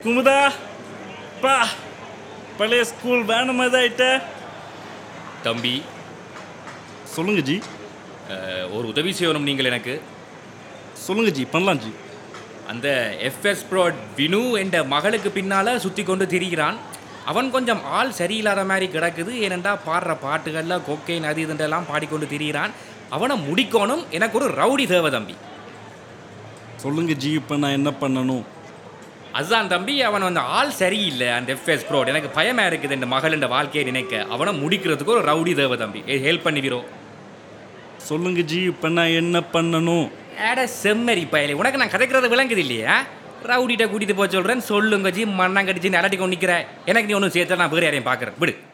குமுதா பா பழைய ஸ்கூல் வேணும் மாதிரி ஆயிட்ட தம்பி சொல்லுங்க ஜி அஹ், ஒரு உதவி செய்யணும் நீங்கள் எனக்கு சொல்லுங்க ஜி பண்ணலாம் ஜி அந்த எஃப்எஸ் ப்ரோட் வினு என்ற மகளுக்கு பின்னால் சுற்றி கொண்டு திரிகிறான் அவன் கொஞ்சம் ஆள் சரியில்லாத மாதிரி கிடக்குது ஏனெண்டா பாடுற பாட்டுகளில் கொக்கைன் அது இதுன்றெல்லாம் பாடிக்கொண்டு திரிகிறான் அவனை முடிக்கணும் எனக்கு ஒரு ரவுடி தேவை தம்பி சொல்லுங்க ஜி இப்போ நான் என்ன பண்ணணும் அதுதான் தம்பி அவன் அந்த ஆள் சரியில்லை அந்த எஃப்எஸ் ப்ரோட் எனக்கு பயமாக இருக்குது இந்த மகள் இந்த வாழ்க்கையை நினைக்க அவனை முடிக்கிறதுக்கு ஒரு ரவுடி தேவை தம்பி ஹெல்ப் பண்ணிவிரோம் சொல்லுங்க ஜி இப்போ நான் என்ன பண்ணணும் ஏட செம்மறி பயலே உனக்கு நான் கதைக்கிறது விளங்குது இல்லையா ரவுடிட்ட கூட்டிட்டு போக சொல்றேன் சொல்லுங்க ஜி மண்ணாங்கடிச்சு நிலட்டி கொண்டு நிற்கிற எனக்கு நீ ஒன்றும் சேர்த்து நான் வேறு யாரையும் பார்க்குறேன் விடு